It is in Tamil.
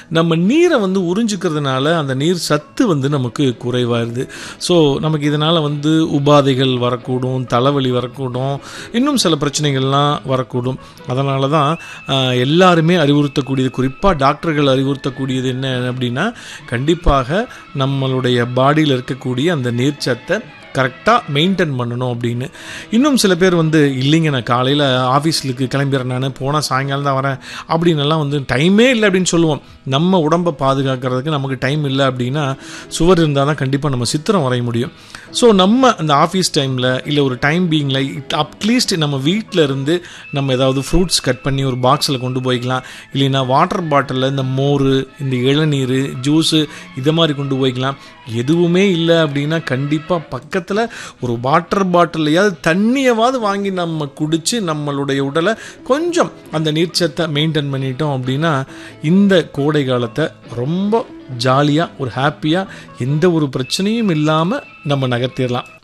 நம்ம நீரை வந்து உறிஞ்சிக்கிறதுனால அந்த நீர் சத்து வந்து நமக்கு குறைவாயிருது ஸோ நமக்கு இதனால் வந்து உபாதைகள் வரக்கூடும் தலைவலி வரக்கூடும் இன்னும் சில பிரச்சனைகள்லாம் வரக்கூடும் அதனால தான் ஆஹ், எல்லாருமே அறிவுறுத்தக்கூடியது குறிப்பாக டாக்டர்கள் அறிவுறுத்தக்கூடியது என்ன அப்படின்னா கண்டிப்பாக நம்மளுடைய பாடியில் இருக்கக்கூடிய அந்த நீர்ச்சத்தை கரெக்டாக மெயின்டைன் பண்ணணும் அப்படின்னு இன்னும் சில பேர் வந்து இல்லைங்க நான் காலையில் ஆஃபீஸுக்கு கிளம்பிடுறேன் நான் போனால் சாயங்காலம் தான் வரேன் அப்படின்னெல்லாம் வந்து டைமே இல்லை அப்படின்னு சொல்லுவோம் நம்ம உடம்பை பாதுகாக்கிறதுக்கு நமக்கு டைம் இல்லை அப்படின்னா சுவர் இருந்தால் தான் கண்டிப்பாக நம்ம சித்திரம் வரைய முடியும் ஸோ நம்ம அந்த ஆஃபீஸ் டைமில் இல்லை ஒரு டைம் பீயிங்கில் அட்லீஸ்ட் நம்ம வீட்டில் இருந்து நம்ம ஏதாவது ஃப்ரூட்ஸ் கட் பண்ணி ஒரு பாக்ஸில் கொண்டு போய்க்கலாம் இல்லைன்னா வாட்டர் பாட்டிலில் இந்த மோர் இந்த இளநீர் ஜூஸு இதை மாதிரி கொண்டு போய்க்கலாம் எதுவுமே இல்லை அப்படின்னா கண்டிப்பாக பக்கத்தில் ஒரு வாட்டர் பாட்டிலையாவது தண்ணியவாவது வாங்கி நம்ம குடித்து நம்மளுடைய உடலை கொஞ்சம் அந்த நீர்ச்சத்தை மெயின்டைன் பண்ணிட்டோம் அப்படின்னா இந்த கோடை காலத்தை ரொம்ப ஜாலியாக ஒரு ஹாப்பியாக எந்த ஒரு பிரச்சனையும் இல்லாமல் நம்ம நகர்த்திடலாம்